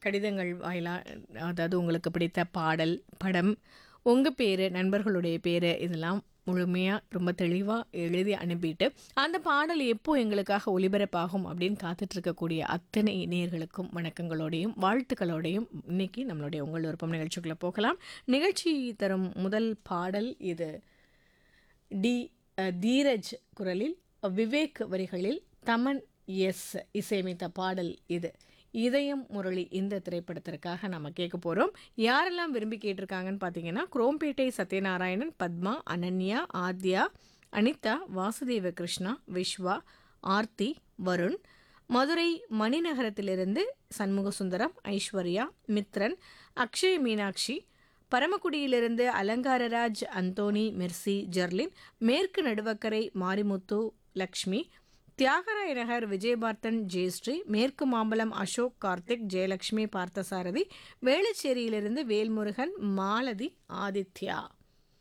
கடிதங்கள் வாயிலா அதாவது உங்களுக்கு பிடித்த பாடல், படம், உங்க பேரு, நண்பர்களுடைய பேரு இதெல்லாம் முழுமையா ரொம்ப தெளிவா எழுதி அனுப்பிட்டு, அந்த பாடல் எப்போ எங்களுக்காக ஒலிபரப்பாகும் அப்படின்னு காத்துட்டு இருக்கக்கூடிய அத்தனை நேயர்களுக்கும் வணக்கங்களோடையும், வாழ்த்துக்களோடையும் இன்னைக்கு நம்மளுடைய உங்கள் விருப்பம் நிகழ்ச்சிக்குள்ள போகலாம். நிகழ்ச்சி தரும் முதல் பாடல் இது. டி. அ தீரஜ் குரலில், விவேக் வரிகளில், தமன் எஸ் இசையமைத்த பாடல் இது. இதயம் முரளி இந்த திரைப்படத்திற்காக நம்ம கேட்க போறோம். யாரெல்லாம் விரும்பி கேட்டிருக்காங்கன்னு பார்த்தீங்கன்னா, குரோம்பேட்டை சத்யநாராயணன், பத்மா, அனன்யா, ஆத்யா, அனிதா, வாசுதேவ கிருஷ்ணா, விஸ்வா, ஆர்த்தி, வருண், மதுரை மணிநகரத்திலிருந்து சண்முகசுந்தரம், ஐஸ்வர்யா, மித்ரன், அக்ஷய் மீனாட்சி, பரமக்குடியிலிருந்து அலங்காரராஜ், அந்தோணி, மெர்சி, ஜெர்லின், மேற்கு நடுவக்கரை மாரிமுத்து, லக்ஷ்மி, தியாகராய நகர் விஜயபார்த்தன், ஜெயஸ்ரீ, மேற்கு மாம்பலம் அசோக், கார்த்திக், ஜெயலட்சுமி பார்த்தசாரதி, வேளச்சேரியிலிருந்து வேல்முருகன், மாலதி, ஆதித்யா.